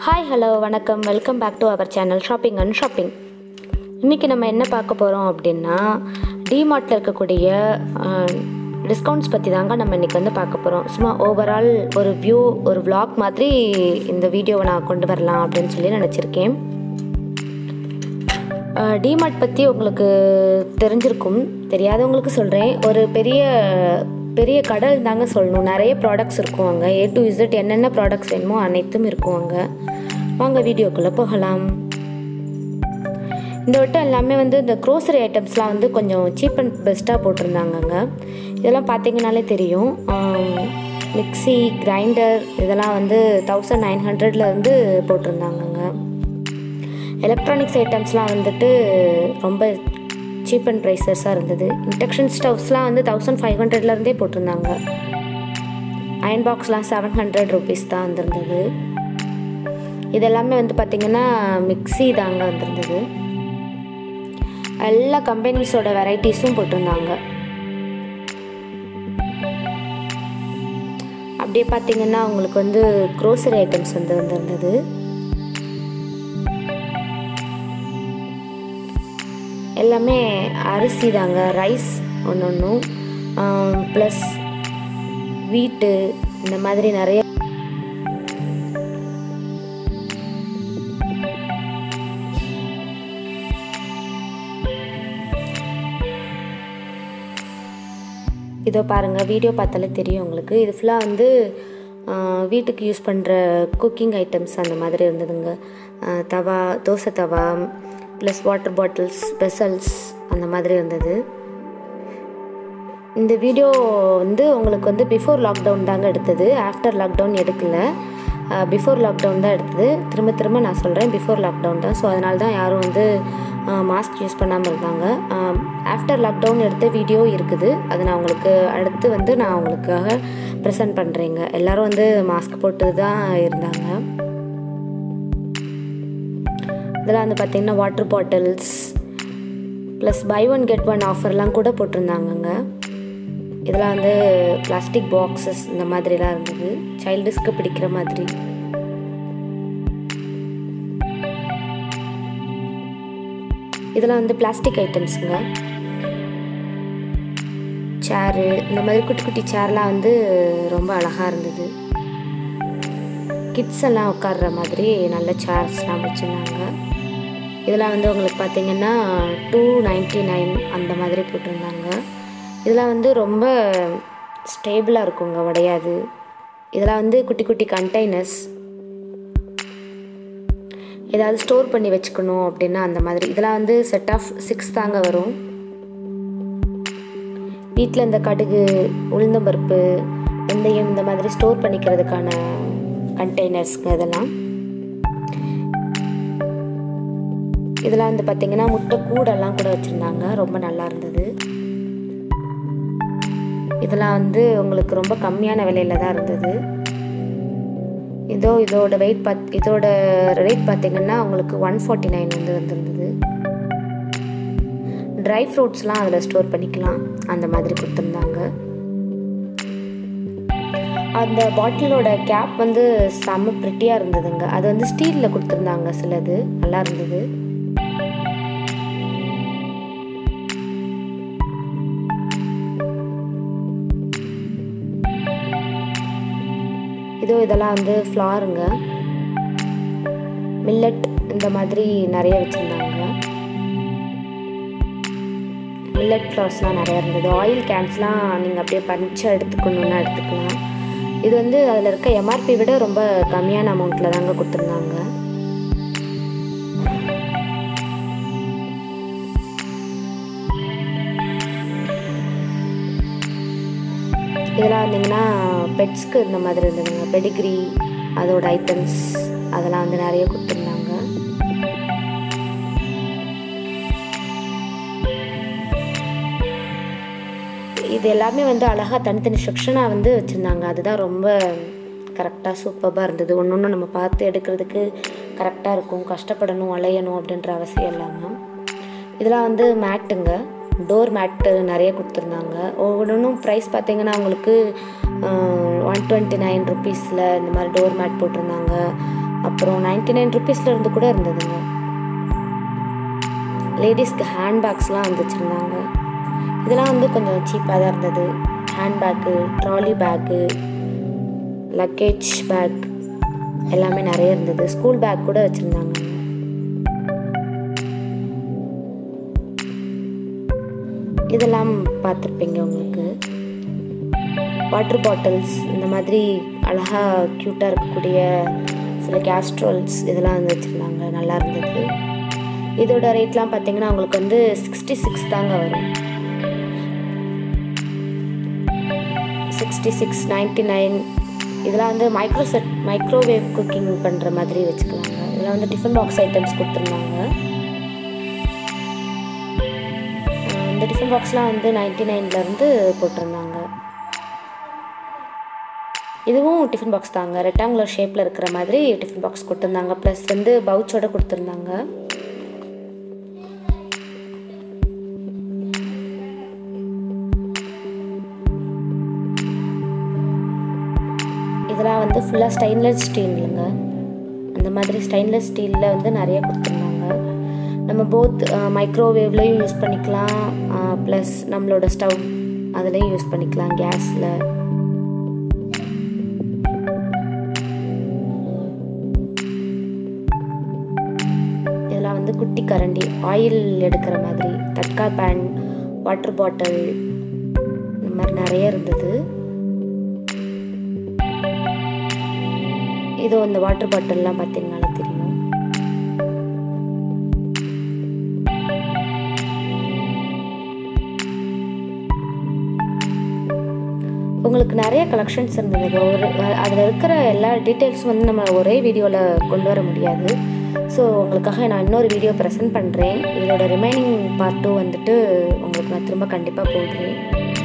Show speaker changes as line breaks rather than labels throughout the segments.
hi hello வணக்கம் welcome back to our channel shopping and shopping இன்றைக்கி நம்ம என்ன பார்க்க போகிறோம் அப்படின்னா டிமார்ட்டில் இருக்கக்கூடிய டிஸ்கவுண்ட்ஸ் பற்றி தாங்க நம்ம இன்றைக்கி வந்து பார்க்க போகிறோம் சும்மா ஓவரால் ஒரு வியூ ஒரு vlog மாதிரி இந்த வீடியோவை நான் கொண்டு வரலாம் அப்படின்னு சொல்லி நினச்சிருக்கேன் டிமார்ட் பற்றி உங்களுக்கு தெரிஞ்சிருக்கும் தெரியாதவங்களுக்கு சொல்கிறேன் ஒரு பெரிய பெரிய கடல் தாங்க சொல்லணும் நிறைய ப்ராடக்ட்ஸ் இருக்கும் அங்கே ஏ டு இசட் என்னென்ன ப்ராடக்ட்ஸ் வேணுமோ அனைத்தும் இருக்கும் அங்கே வாங்க வீடியோக்குள்ளே போகலாம் இந்த வட்டம் எல்லாமே வந்து இந்த க்ரோசரி ஐட்டம்ஸ்லாம் வந்து கொஞ்சம் சீப் அண்ட் பெஸ்ட்டாக போட்டிருந்தாங்கங்க இதெல்லாம் பார்த்தீங்கனாலே தெரியும் மிக்ஸி கிரைண்டர் இதெல்லாம் வந்து தௌசண்ட் நைன் ஹண்ட்ரட்லேருந்து போட்டிருந்தாங்கங்க எலக்ட்ரானிக்ஸ் ஐட்டம்ஸ்லாம் வந்துட்டு ரொம்ப சீப் அண்ட் ப்ரைஸஸாக இருந்தது இண்டக்ஷன் ஸ்டவ்ஸ்லாம் வந்து தௌசண்ட் ஃபைவ் ஹண்ட்ரட்லேருந்தே போட்டிருந்தாங்க அயன் பாக்ஸ்லாம் செவன் ஹண்ட்ரட் ருபீஸ் தான் வந்திருந்தது இது எல்லாமே வந்து பார்த்திங்கன்னா மிக்ஸி தாங்க வந்திருந்தது எல்லா கம்பெனிஸோட வெரைட்டிஸும் போட்டிருந்தாங்க அப்படியே பார்த்தீங்கன்னா உங்களுக்கு வந்து க்ரோசரி ஐட்டம்ஸ் வந்து வந்திருந்தது எல்லாமே அரிசி தாங்க ரைஸ் ஒன்று ஒன்றும் ப்ளஸ் வீட்டு இந்த மாதிரி நிறைய இதோ பாருங்கள் வீடியோ பார்த்தாலே தெரியும் உங்களுக்கு இது ஃபுல்லாக வந்து ஆஹ், வீட்டுக்கு யூஸ் பண்ணுற குக்கிங் ஐட்டம்ஸ் அந்த மாதிரி இருந்ததுங்க ஆஹ், தவா தோசை தவா ப்ளஸ் வாட்டர் பாட்டில்ஸ் வெசல்ஸ் அந்த மாதிரி இருந்தது இந்த வீடியோ வந்து உங்களுக்கு வந்து பிஃபோர் லாக்டவுன் தாங்க எடுத்தது ஆஃப்டர் லாக்டவுன் எடுக்கல பிஃபோர் லாக்டவுன் தான் எடுத்தது திரும்ப திரும்ப நான் சொல்கிறேன் பிஃபோர் லாக்டவுன் தான் ஸோ அதனால தான் யாரும் வந்து மாஸ்க் யூஸ் பண்ணாமல் இருந்தாங்க ஆஃப்டர் லாக்டவுன் எடுத்த வீடியோ இருக்குது அது நான் உங்களுக்கு அடுத்து வந்து நான் உங்களுக்காக ப்ரெசென்ட் பண்ணுறேங்க எல்லோரும் வந்து மாஸ்க் போட்டு தான் இருந்தாங்க இதெல்லாம் வந்து பார்த்திங்கன்னா water bottles plus buy one get one ஆஃபர்லாம் கூட போட்டிருந்தாங்கங்க இதெல்லாம் வந்து பிளாஸ்டிக் பாக்ஸஸ் இந்த மாதிரிலாம் இருந்தது சைல்டுஸ்க்கு பிடிக்கிற மாதிரி இதெல்லாம் வந்து பிளாஸ்டிக் ஐட்டம்ஸுங்க சேரு இந்த மாதிரி குட்டி குட்டி சேர்லாம் வந்து ரொம்ப அழகாக இருந்தது கிட்ஸ் எல்லாம் உட்கார்ற மாதிரி நல்ல சேர்ஸ்லாம் வச்சுருந்தாங்க இதெல்லாம் வந்து உங்களுக்கு பார்த்தீங்கன்னா டூ நைன்ட்டி நைன் அந்த மாதிரி போட்டிருந்தாங்க இதெல்லாம் வந்து ரொம்ப ஸ்டேபிளாக இருக்குங்க உடையாது இதெல்லாம் வந்து குட்டி குட்டி கண்டெய்னர்ஸ் ஏதாவது ஸ்டோர் பண்ணி வச்சுக்கணும் அப்படின்னா அந்த மாதிரி இதெல்லாம் வந்து செட் ஆஃப் சிக்ஸ் தாங்க வரும் வீட்டில் இந்த கடுகு உளுந்தம்பருப்பு வெந்தயம் இந்த மாதிரி ஸ்டோர் பண்ணிக்கிறதுக்கான கண்டெய்னர்ஸ்ங்க இதெல்லாம் இதெல்லாம் வந்து பார்த்தீங்கன்னா முட்டை கூடெல்லாம் கூட வச்சுருந்தாங்க ரொம்ப நல்லா இருந்தது இதெல்லாம் வந்து உங்களுக்கு ரொம்ப கம்மியான விலையில தான் இருந்தது இதோ இதோட வெயிட் பாத் இதோட ரேட் பார்த்தீங்கன்னா உங்களுக்கு ஒன் ஃபார்ட்டி நைன் வந்து வந்திருந்தது ட்ரை ஃப்ரூட்ஸ்லாம் அதில் ஸ்டோர் பண்ணிக்கலாம் அந்த மாதிரி கொடுத்துருந்தாங்க அந்த பாட்டிலோட கேப் வந்து செம்ம ப்ரிட்டியாக இருந்ததுங்க அது வந்து ஸ்டீலில் கொடுத்துருந்தாங்க சிலது நல்லா இருந்தது இதோ இதெல்லாம் வந்து ஃப்ளாருங்க மில்லட் இந்த மாதிரி நிறைய வச்சுருந்தாங்க மில்லட் ஃப்ளார்ஸ்லாம் நிறைய இருந்தது ஆயில் கேன்ஸ்லாம் நீங்கள் அப்படியே பறிச்சு எடுத்துக்கணுன்னா எடுத்துக்கலாம் இது வந்து அதில் இருக்க எம்ஆர்பி விட ரொம்ப கம்மியான அமௌண்ட்டில் தாங்க கொடுத்துருந்தாங்க இதெல்லாம் வந்தீங்கன்னா பெட்ஸ்க்கு இந்த மாதிரி இருந்ததுங்க பெடிகிரி அதோட ஐட்டம்ஸ் அதெல்லாம் வந்து நிறைய கொடுத்துருந்தாங்க இது எல்லாமே வந்து அழகாக தனித்தனி செக்ஷனாக வந்து வச்சுருந்தாங்க அதுதான் ரொம்ப கரெக்டாக சூப்பராக இருந்தது ஒன்று ஒன்று நம்ம பார்த்து எடுக்கிறதுக்கு கரெக்டாக இருக்கும் கஷ்டப்படணும் அலையணும் அப்படின்ற அவசியம் இல்லாமல் இதெல்லாம் வந்து மேட்டுங்க டோர் மேட்டு நிறைய கொடுத்துருந்தாங்க ஒவ்வொன்றும் ப்ரைஸ் பார்த்தீங்கன்னா உங்களுக்கு ஒன் டுவெண்ட்டி நைன் ருபீஸில் இந்த மாதிரி டோர் மேட் போட்டிருந்தாங்க அப்புறம் நைன்டி நைன் ருபீஸில் இருந்து கூட இருந்ததுங்க லேடிஸ்க்கு ஹேண்ட்பேக்ஸ்லாம் வந்து வச்சுருந்தாங்க இதெல்லாம் வந்து கொஞ்சம் சீப்பாக தான் இருந்தது handbag trolley bag luggage bag எல்லாமே நிறைய இருந்தது ஸ்கூல் பேக் கூட வச்சுருந்தாங்க இதெல்லாம் பார்த்துருப்பீங்க உங்களுக்கு வாட்டர் பாட்டில்ஸ் இந்த மாதிரி அழகாக க்யூட்டாக இருக்கக்கூடிய சில கேஸ்ட்ரோல்ஸ் இதெல்லாம் வந்து வச்சுருந்தாங்க நல்லா இருந்தது இதோட ரேட்லாம் பார்த்தீங்கன்னா உங்களுக்கு வந்து சிக்ஸ்டி சிக்ஸ் தாங்க வரும் சிக்ஸ்டி சிக்ஸ் நைன்ட்டி நைன் இதெல்லாம் வந்து மைக்ரோ செட் மைக்ரோவேவ் குக்கிங் பண்ணுற மாதிரி வச்சுக்கலாங்க இதெல்லாம் வந்து டிஃபன் பாக்ஸ் ஐட்டம்ஸ் கொடுத்துருந்தாங்க இந்த டிஃபன் பாக்ஸ்லாம் வந்து நைன்ட்டி நைன்லேருந்து போட்டிருந்தாங்க இதுவும் டிஃபன் பாக்ஸ் தாங்க ரெக்டாங்குலர் ஷேப்பில் இருக்கிற மாதிரி டிஃபன் பாக்ஸ் கொடுத்துருந்தாங்க ப்ளஸ் வந்து பவுச்சோட கொடுத்துருந்தாங்க இதெல்லாம் வந்து ஃபுல்லாக ஸ்டெயின்லெஸ் ஸ்டீலுங்க அந்த மாதிரி ஸ்டெயின்லெஸ் ஸ்டீலில் வந்து நிறைய கொடுத்துருந்தாங்க நம்ம போத் மைக்ரோவேவ்லேயும் யூஸ் பண்ணிக்கலாம் ப்ளஸ் நம்மளோட ஸ்டவ் அதுலேயும் யூஸ் பண்ணிக்கலாம் கேஸில் இதெல்லாம் வந்து குட்டி கரண்டி ஆயில் எடுக்கிற மாதிரி தட்கா பேன் வாட்டர் பாட்டில் இந்த மாதிரி நிறைய இருந்தது இதோ இந்த வாட்டர் பாட்டில்லாம் பார்த்தீங்கனாலே தெரியும் உங்களுக்கு நிறைய கலெக்ஷன்ஸ் இருந்தது ஒரு அதில் இருக்கிற எல்லா டீட்டெயில்ஸும் வந்து நம்ம ஒரே வீடியோவில் கொண்டு வர முடியாது ஸோ உங்களுக்காக நான் இன்னொரு வீடியோ ப்ரெசென்ட் பண்ணுறேன் இதோட ரிமைனிங் பார்ட் டூ வந்துட்டு உங்களுக்கு நான் திரும்ப கண்டிப்பாக போடுறேன்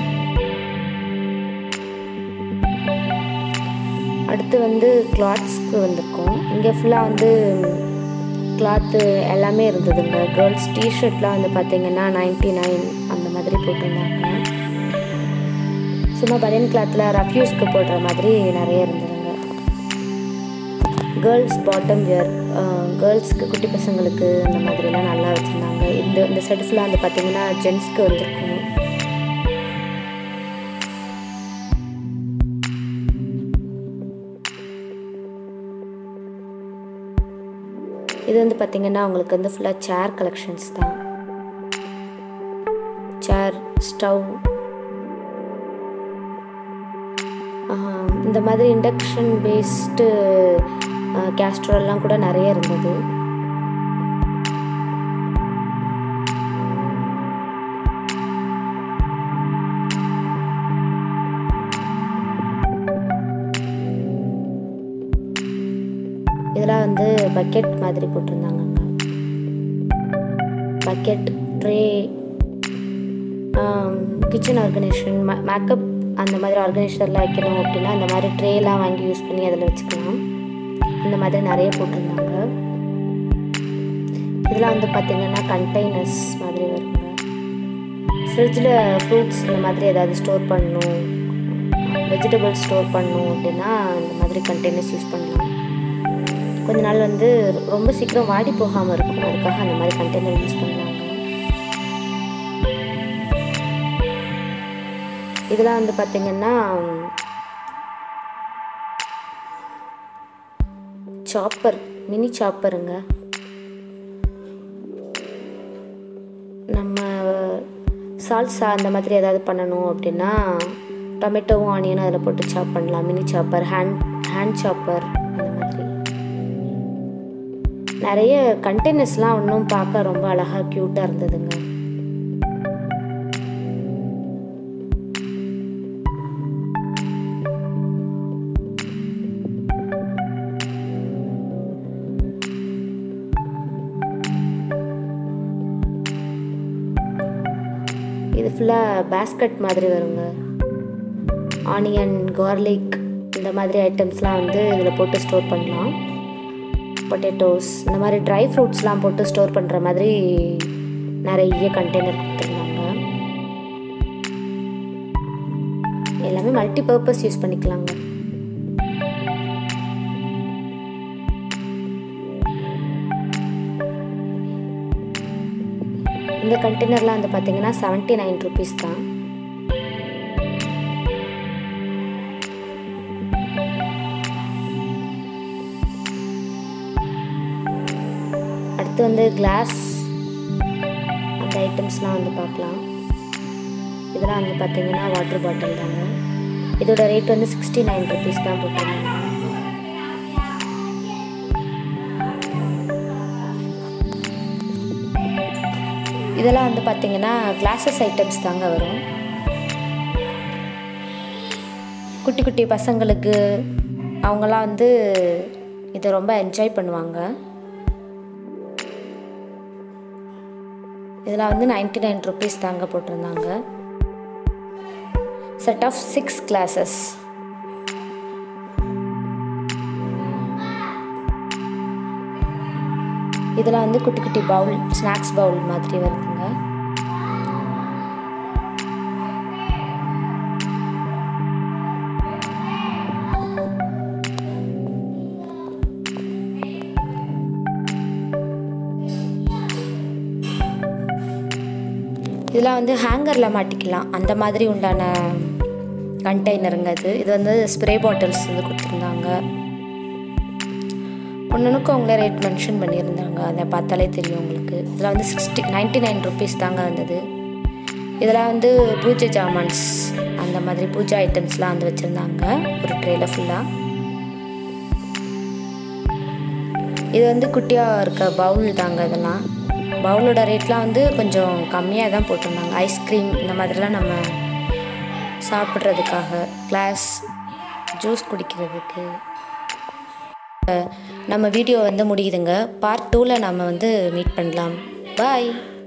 அடுத்து வந்து கிளாத்ஸ்க்கு வந்திருக்கோம் இங்கே ஃபுல்லாக வந்து கிளாத்து எல்லாமே இருந்ததுங்க கேர்ள்ஸ் டிஷர்ட்லாம் வந்து பார்த்தீங்கன்னா நைன்ட்டி நைன் அந்த மாதிரி போட்டிருந்தாங்க சும்மா பனியன் கிளாத்தில் ரஃப்யூஸ்க்கு போடுற மாதிரி நிறைய இருந்ததுங்க கேர்ள்ஸ் பாட்டம் வியர் கேர்ள்ஸ்க்கு குட்டி பசங்களுக்கு அந்த மாதிரிலாம் நல்லா வச்சுருந்தாங்க இந்த இந்த செட் ஃபுல்லாக வந்து பார்த்தீங்கன்னா ஜென்ஸ்க்கு வந்திருக்கும் இது வந்து பார்த்திங்கன்னா உங்களுக்கு வந்து ஃபுல்லாக சேர் கலெக்ஷன்ஸ் தான் சேர் ஸ்டவ் இந்த மாதிரி இண்டக்ஷன் பேஸ்டு கேஸ்ட்ரோல்லாம் கூட நிறைய இருந்தது இதெல்லாம் வந்து பக்கெட் மாதிரி போட்டிருந்தாங்க bucket tray kitchen organisation makeup அந்த மாதிரி ஆர்கனைசரில் வைக்கணும் அப்படின்னா அந்த மாதிரி ட்ரேலாம் வாங்கி யூஸ் பண்ணி அதில் வச்சுக்கலாம் அந்த மாதிரி நிறைய போட்டிருந்தாங்க இதெல்லாம் வந்து பார்த்திங்கன்னா கண்டெய்னர்ஸ் மாதிரி வருங்க ஃப்ரிட்ஜில் ஃப்ரூட்ஸ் இந்த மாதிரி ஏதாவது ஸ்டோர் பண்ணணும் வெஜிடபிள்ஸ் ஸ்டோர் பண்ணணும் அப்படின்னா இந்த மாதிரி கண்டெய்னர்ஸ் யூஸ் பண்ணலாம் கொஞ்ச நாள் வந்து ரொம்ப சீக்கிரம் வாடி போகாமல் இருக்கும் அதுக்காக அந்த மாதிரி கண்டெய்னர் யூஸ் பண்ணலாங்க இதெல்லாம் வந்து பார்த்திங்கன்னா சாப்பர் மினி சாப்பருங்க நம்ம சால்சா அந்த மாதிரி ஏதாவது பண்ணணும் அப்படின்னா டொமேட்டோவும் ஆனியனும் அதில் போட்டு சாப் பண்ணலாம் mini chopper hand hand chopper அந்த மாதிரி நிறைய கண்டெய்னர்ஸ்லாம் இன்னும் பார்க்க ரொம்ப அழகாக க்யூட்டாக இருந்ததுங்க இது ஃபுல்லாக பேஸ்கட் மாதிரி வருங்க ஆனியன் கார்லிக் இந்த மாதிரி ஐட்டம்ஸ்லாம் வந்து இதில் போட்டு ஸ்டோர் பண்ணலாம் பொட்டேட்டோஸ் இந்த மாதிரி ட்ரை ஃப்ரூட்ஸ்லாம் போட்டு ஸ்டோர் பண்ணுற மாதிரி நிறைய கண்டெய்னர் கொடுத்துருந்தாங்க எல்லாமே மல்டி பர்பஸ் யூஸ் பண்ணிக்கலாங்க இந்த கண்டெய்னர்லாம் வந்து பார்த்தீங்கன்னா செவன்ட்டி நைன் ருபீஸ் தான் அடுத்து வந்து கிளாஸ் அந்த ஐட்டம்ஸ்லாம் வந்து பார்க்கலாம் இதெல்லாம் வந்து பார்த்தீங்கன்னா வாட்டர் பாட்டில் தாங்க இதோட ரேட் வந்து சிக்ஸ்டி நைன் ருபீஸ் தான் போட்டிருந்தாங்க இதெல்லாம் வந்து பார்த்தீங்கன்னா கிளாஸஸ் ஐட்டம்ஸ் தாங்க வரும் குட்டி குட்டி பசங்களுக்கு அவங்களாம் வந்து இதை ரொம்ப என்ஜாய் பண்ணுவாங்க இதில் வந்து நைன்டி நைன் ருபீஸ் தாங்க போட்டிருந்தாங்க செட் ஆஃப் சிக்ஸ் கிளாஸஸ் இதில் வந்து குட்டி குட்டி பவுல் ஸ்நாக்ஸ் பவுல் மாதிரி வருதுங்க இதெல்லாம் வந்து ஹேங்கரில் மாட்டிக்கலாம் அந்த மாதிரி உண்டான கண்டெய்னருங்க இது இது வந்து ஸ்ப்ரே பாட்டில்ஸ் வந்து கொடுத்துருந்தாங்க ஒன்றுனுக்கும் அவங்களே ரேட் மென்ஷன் பண்ணியிருந்தாங்க அதை பார்த்தாலே தெரியும் உங்களுக்கு இதில் வந்து சிக்ஸ்டி நைன்ட்டி நைன் ருபீஸ் தாங்க வந்தது இதெல்லாம் வந்து பூஜை ஜாமான்ஸ் அந்த மாதிரி பூஜை ஐட்டம்ஸ்லாம் வந்து வச்சுருந்தாங்க ஒரு ட்ரேயில் ஃபுல்லாக இது வந்து குட்டியாக இருக்க பவுல் தாங்க இதெல்லாம் பவுலோட ரேட்லாம் வந்து கொஞ்சம் கம்மியாக தான் போட்டிருந்தாங்க ஐஸ்கிரீம் இந்த மாதிரிலாம் நம்ம சாப்பிட்றதுக்காக கிளாஸ் ஜூஸ் குடிக்கிறதுக்கு நம்ம வீடியோ வந்து முடியுதுங்க பார்ட் டூவில் நம்ம வந்து மீட் பண்ணலாம் பாய்